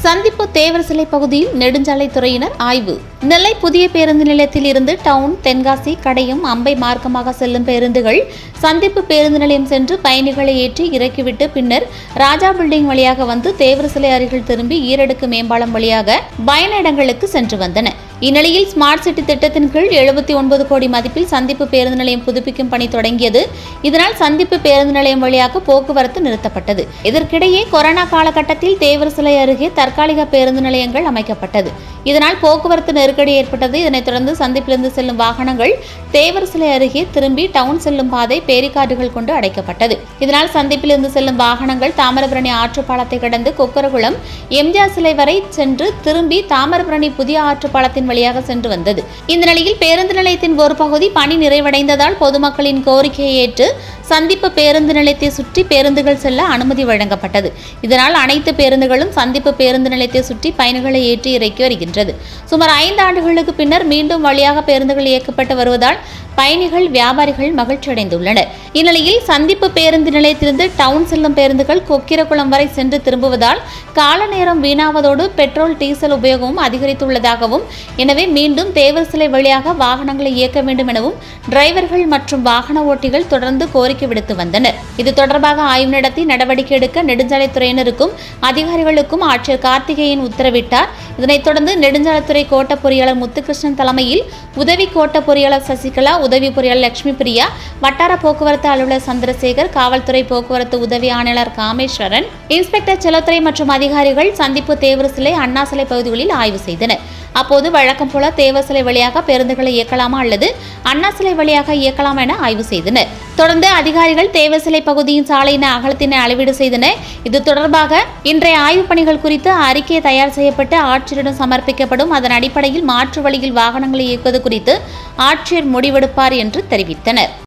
சந்திப்பு தேவர் சிலை பகுதியில் நெடுஞ்சாலைத்துறையினர் ஆய்வு நெல்லை புதிய பேருந்து நிலையத்தில் இருந்து டவுன் தென்காசி கடையம் அம்பை மார்க்கமாக செல்லும் பேருந்துகள் சந்திப்பு பேருந்து நிலையம் சென்று பயணிகளை ஏற்றி இறக்கிவிட்டு பின்னர் ராஜா பில்டிங் வழியாக வந்து தேவர் சிலை அருகில் திரும்பி ஈரடுக்கு மேம்பாலம் வழியாக பயண இடங்களுக்கு சென்று வந்தன இந்நிலையில் ஸ்மார்ட் சிட்டி திட்டத்தின் கீழ் எழுபத்தி ஒன்பது கோடி மதிப்பில் சந்திப்பு பேருந்து நிலையம் புதுப்பிக்கும் பணி தொடங்கியது இதனால் சந்திப்பு பேருந்து நிலையம் வழியாக போக்குவரத்து நிறுத்தப்பட்டது இதற்கிடையே கொரோனா காலகட்டத்தில் தேவர் சிலை அருகே தற்காலிக பேருந்து நிலையங்கள் அமைக்கப்பட்டது இதனால் போக்குவரத்து நெருக்கடி ஏற்பட்டது இதனைத் தொடர்ந்து சந்திப்பிலிருந்து செல்லும் வாகனங்கள் தேவர் சிலை அருகே திரும்பி டவுன் செல்லும் பாதை பேரிகார்டுகள் கொண்டு அடைக்கப்பட்டது இதனால் சந்திப்பிலிருந்து செல்லும் வாகனங்கள் தாமிரபரணி ஆற்றுப்பாலத்தை கடந்து கொக்கரகுளம் எம்ஜிஆர் சிலை வரை சென்று திரும்பி தாமிரபரணி புதிய ஆற்றுப்பாலத்தின் வழியாக சென்று வந்தது இந்த நிலையில் பேருந்து நிலையத்தின் ஒரு பகுதி பணி நிறைவடைந்ததால் பொதுமக்களின் கோரிக்கையை ஏற்று சந்திப்பு பேருந்து நிலையத்தை சுற்றி பேருந்துகள் செல்ல அனுமதி வழங்கப்பட்டது இதனால் அனைத்து பேருந்துகளும் சந்திப்பு பேருந்து நிலையத்தை சுற்றி பயணிகளை ஏற்றி இறக்கி வருகின்றது சுமார் ஐந்து ஆண்டுகளுக்கு பின்னர் மீண்டும் வழியாக பேருந்துகள் இயக்கப்பட்டு வருவதால் பயணிகள் வியாபாரிகள் மகிழ்ச்சி அடைந்துள்ளனர் இந்நிலையில் சந்திப்பு பேருந்து நிலையத்திலிருந்து டவுன் செல்லும் பேருந்துகள் கொக்கிரகுளம் வரை சென்று திரும்புவதால் கால நேரம் வீணாவதோடு பெட்ரோல் டீசல் உபயோகமும் அதிகரித்துள்ளதாகவும் எனவே மீண்டும் தேவர் சிலை வழியாக வாகனங்களை இயக்க வேண்டும் எனவும் டிரைவர்கள் மற்றும் வாகன ஓட்டிகள் தொடர்ந்து கோரிக்கை விடுத்து வந்தனர் இது தொடர்பாக ஆய்வு நடத்தி நடவடிக்கை எடுக்க நெடுஞ்சாலைத்துறையினருக்கும் அதிகாரிகளுக்கும் ஆட்சியர் கார்த்திகேயன் உத்தரவிட்டார் இதனைத் தொடர்ந்து நெடுஞ்சாலைத்துறை கோட்ட பொறியாளர் முத்துகிருஷ்ணன் தலைமையில் உதவி கோட்ட பொறியாளர் சசிகலா உதவி பொறியாளர் லட்சுமி பிரியா வட்டார போக்குவரத்து அலுவலர் சந்திரசேகர் காவல்துறை போக்குவரத்து உதவி ஆணையாளர் காமேஸ்வரன் இன்ஸ்பெக்டர் செல்லத்துறை மற்றும் அதிகாரிகள் சந்திப்பு தேவர் சிலை அண்ணா சிலை பகுதிகளில் ஆய்வு செய்தனர் அப்போது வழக்கம் போல தேவர் சிலை வழியாக பேருந்துகளை இயக்கலாமா அல்லது அண்ணா சிலை வழியாக இயக்கலாமா என ஆய்வு செய்தனர் தொடர்ந்து அதிகாரிகள் தேவர் சிலை பகுதியின் சாலையின அகலத்தினை அளவீடு செய்தனர் இது தொடர்பாக இன்றைய ஆய்வுப் பணிகள் குறித்து அறிக்கை தயார் செய்யப்பட்டு ஆட்சியரிடம் சமர்ப்பிக்கப்படும் அதன் அடிப்படையில் மாற்று வழியில் வாகனங்களை இயக்குவது குறித்து ஆட்சியர் முடிவெடுப்பார் என்று தெரிவித்தனர்